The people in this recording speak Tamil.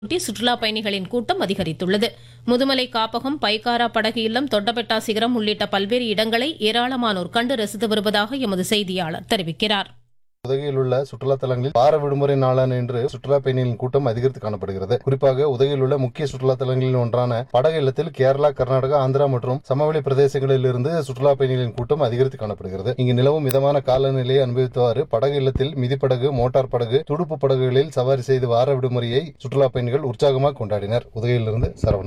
ஒட்டி சுற்றுலா பயணிகளின் கூட்டம் அதிகரித்துள்ளது முதுமலை காப்பகம் பைக்காரா படகு இல்லம் தொட்டபெட்டா சிகரம் உள்ளிட்ட பல்வேறு இடங்களை ஏராளமானோர் கண்டு ரசித்து வருவதாக எமது செய்தியாளர் தெரிவிக்கிறார் உதகையில் உள்ள சுற்றுலா தலங்களில் வார விடுமுறை நாளான இன்று சுற்றுலா பயணிகளின் கூட்டம் அதிகரித்து காணப்படுகிறது குறிப்பாக உதகையில் உள்ள முக்கிய சுற்றுலா தலங்களில் ஒன்றான படகு இல்லத்தில் கேரளா கர்நாடகா ஆந்திரா மற்றும் சமவெளி பிரதேசங்களில் இருந்து சுற்றுலா பயணிகளின் கூட்டம் அதிகரித்து காணப்படுகிறது இங்கு நிலவும் மிதமான காலநிலையை அனுபவித்தவாறு படகு இல்லத்தில் மிதிப்படகு மோட்டார் படகு துடுப்பு படகுகளில் சவாரி செய்து வார விடுமுறையை சுற்றுலா பயணிகள் உற்சாகமாக கொண்டாடினர் உதகையிலிருந்து சரவணன்